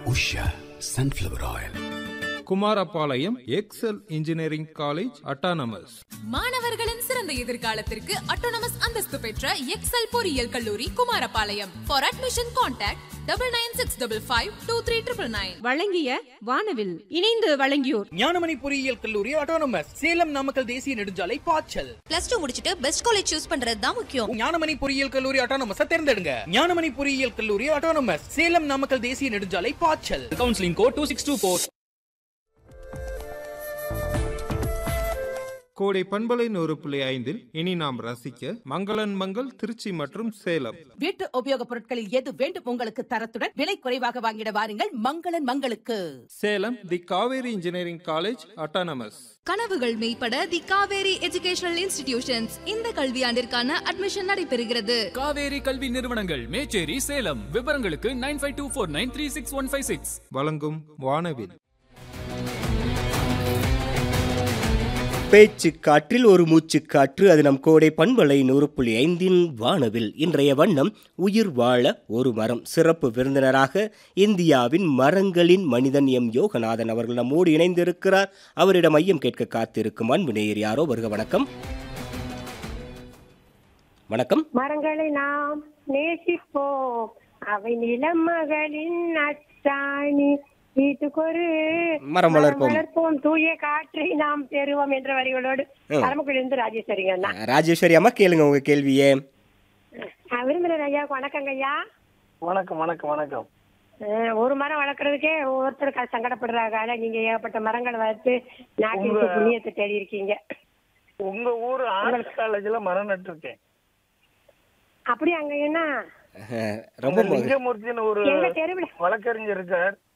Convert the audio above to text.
Usha sunflower oil Kumarapalayam Excel engineering college autonomous மாணவர்களின் சிறந்த எதிர்காலத்திற்கு அட்டோனமஸ் அந்தஸ்து பெற்ற எக்ஸல் பொறியியல் கல்லூரி Kumarapalayam for admission contact double nine six double five two three triple nine வழங்கிய வானவில் இணைந்து வழங்கியோர் ஞானமணி பொறியியல் கல்லூரி ஆட்டோனமஸ் சேலம் நாமக்கல் தேசிய நெடுஞ்சாலை பாய்ச்சல் பிளஸ் டூ முடிச்சிட்டு பெஸ்ட் காலேஜ் சூஸ் பண்றது தான் முக்கியம் ஞானமணி பொறியியல் கல்லூரி ஆட்டோனமஸ் தேர்ந்தெடுங்க ஞானமணி பொறியியல் கல்லூரி ஆட்டோனமஸ் சேலம் நாமக்கல் தேசிய நெடுஞ்சாலை பாய்ச்சல் counselling code two six two four கோடை பண்பலை நூறு புள்ளி ஐந்தில் இனி நாம் ரசிக்க மங்களன் மங்கள் திருச்சி மற்றும் சேலம் வீட்டு உபயோகப் பொருட்களில் எது வேண்டும் உங்களுக்கு தரத்துடன் விலை குறைவாக வாங்கிட வாருங்கள் மங்களன் மங்களுக்கு Salem the Kaveri engineering college autonomous கனவுகள் மெய்ப்பட தி காவேரி எஜுகேஷனல் இன்ஸ்டிடியூஷன்ஸ் இந்த கல்வியாண்டிற்கான அட்மிஷன் நடைபெறுகிறது காவேரி கல்வி நிறுவனங்கள் மேச்சேரி சேலம் விவரங்களுக்கு nine five two four nine three six one five six வழங்கும் வானவில் பேச்சு காற்றில் ஒரு மூச்சு காற்று அது நம் கோடை பண்பலை நூறு புள்ளி ஐந்தின் வானவில் இன்றைய வண்ணம் உயிர் வாழ ஒரு மரம் சிறப்பு விருந்தினராக இந்தியாவின் மரங்களின் மனிதன் எம் யோகநாதன் அவர்கள் நம்மோடு இணைந்திருக்கிறார் அவரிடம் ஐயம் கேட்க காத்திருக்கும் அன்பு நேயர் யாரோ வருக வணக்கம் வணக்கம் மரங்களை நாம் நேசிப்போம் அவை நிலமகளின் அச்சாணி வீட்டுக்கொரு மரம் வளர்ப்போம். வளர்ப்போம் தூய காற்றை நாம் பெறுவோம் என்ற வரிகளோடு ம். பரமக்குடியிலிருந்து ராஜேஸ்வரிங்க அண்ணா ராஜேஸ்வரி அம்மா கேளுங்க உங்க கேள்வியே அஹ் விருந்தினர் ஐயாவுக்கு வணக்கங்க ஐயா வணக்கம் வணக்கம் வணக்கம் அஹ் ஒரு மரம் வளர்க்கறதுக்கே ஒவ்வொருத்தர் க- சங்கடப்படுறாங்க ஆனா நீங்க ஏகப்பட்ட மரங்கள் வளர்த்து நாட்டிற்கு உங்க- புண்ணியத்தை தேடி இருக்கீங்க உங்க ஊர் ஆர்ட்ஸ் காலேஜ்ல மரம் நட்டிருக்கேன் அப்படி அங்க என்ன அஹ், ரொம்ப ம- லிங்கமூர்த்தின்னு ஒரு எங்க தெருவுல வழக்கறிஞர் இருக்கார்